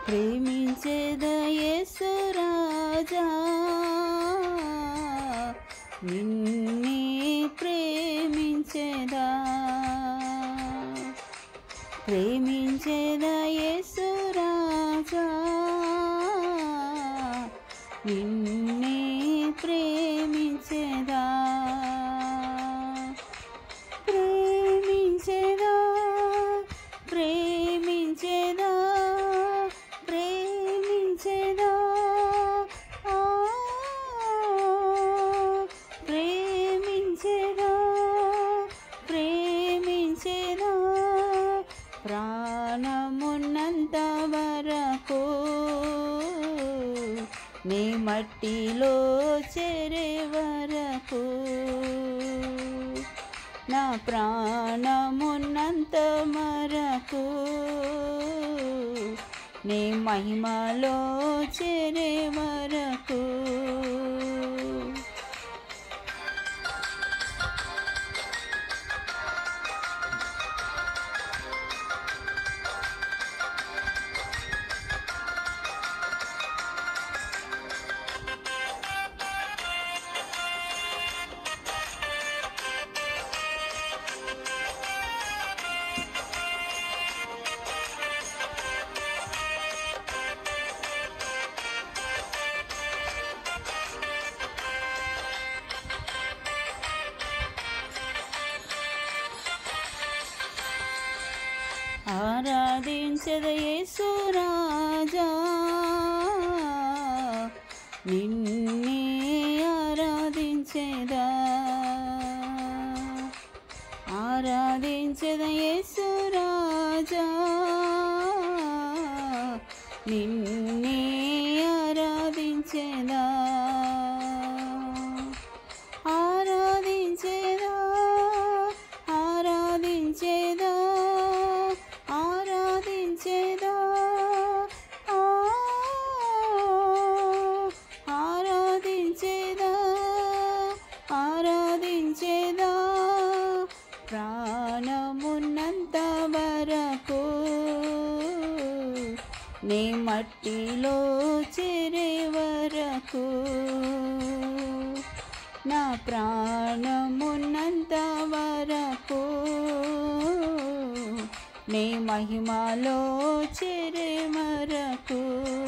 ప్రేమించేద యేసు రాజా నిన్నే ప్రేమించేదా ప్రేమించేద యేసు రాజా నిన్నే ప్రేమించేదా ప్రేమించేదా ప్రేమించేదా ప్రేమించేదా ఆ, ప్రేమించేదా ప్రేమించేదా ప్రాణమున్నంత వరకు నీ మట్టిలో చేరే వరకు నా ప్రాణమున్నంత మరకు నీ మహిమలో చేరే వరకు ఆరాధించద యేసు రాజా నిన్నే ఆరాధించేదా ఆరాధించద యేసు రాజా నిన్నే ఆరాధించేదా ఆరాధించేదా ఆరాధించేదా ఆరాధించేదా ఆ, ఆరాధించేదా ఆరాధించేదా ప్రాణమున్నంత వరకు నీ మట్టిలో చేరే వరకు నా ప్రాణమున్నంత వరకు నీ మహిమలో చేరే వరకు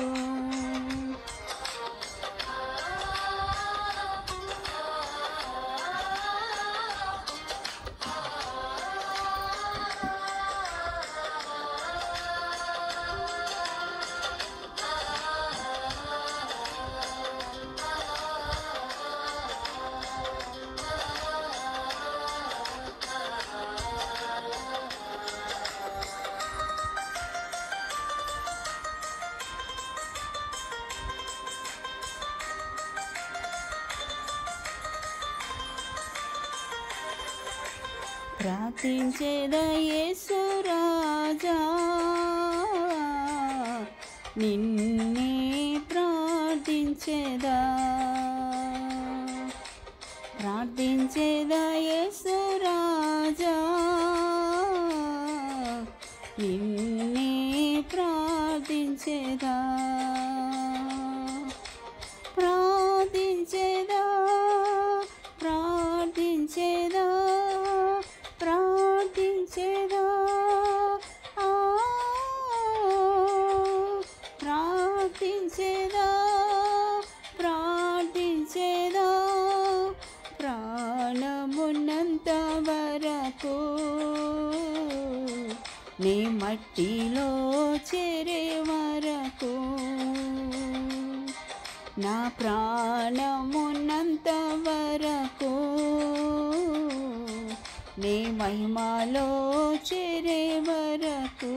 ప్రార్థించేద యేసు రాజా నిన్నే ప్రార్థించేదా ప్రార్థించేద యేసు రాజా నిన్నే ప్రార్థించేదా ప్రార్థించేదా ప్రార్థించేదా ప్రార్థించేదా ఆ, ప్రార్థించేదా ప్రార్థించేదా ప్రాణమున్నంత వరకు నీ మట్టిలో చేరే వరకు నా ప్రాణమున్నంత వరకు నీ మహిమలో చేరే వరకు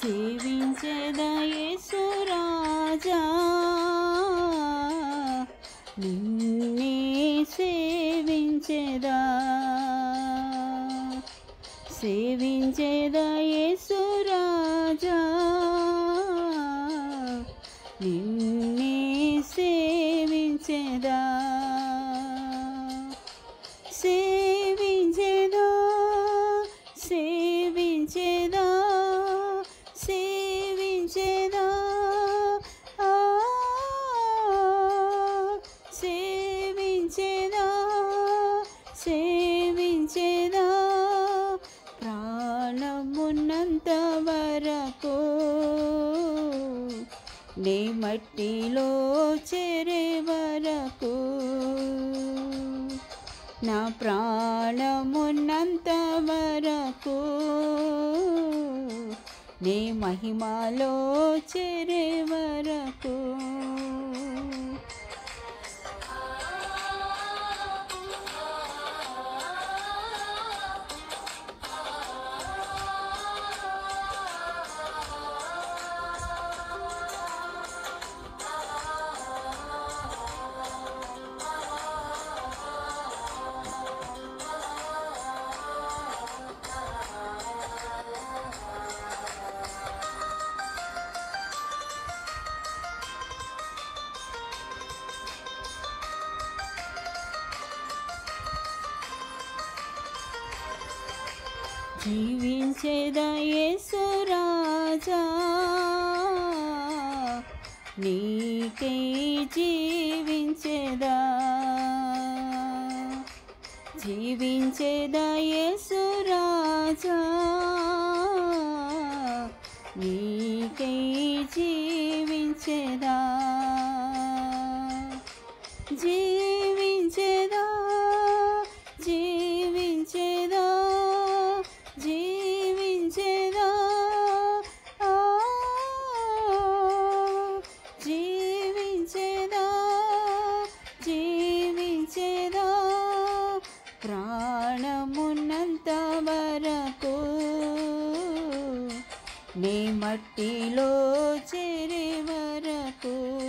సేవించేదా యేసురాజా నిన్నే సేవించేదా సేవించేదా యేసురాజా నిన్నే సేవించేదా సేవించేదా సేవించేదా సేవించేదా ఆ, సేవించేదా సేవించేదా ప్రాణమున్నంత వరకు నీ మట్టిలో చేరే వరకు నా ప్రాణమున్నంత వరకు నీ మహిమలో చేరే వరకు జీవించేదా యేసురాజా నీకే జీవించేదా జీవించేదా యేసురాజా నీకే జీవించేదా జీవించేదా జీవించేదా జీవించేదా ఆ, జీవించేదా జీవించేదా ప్రాణమున్నంత వరకు నీ మట్టిలో చేరే వరకు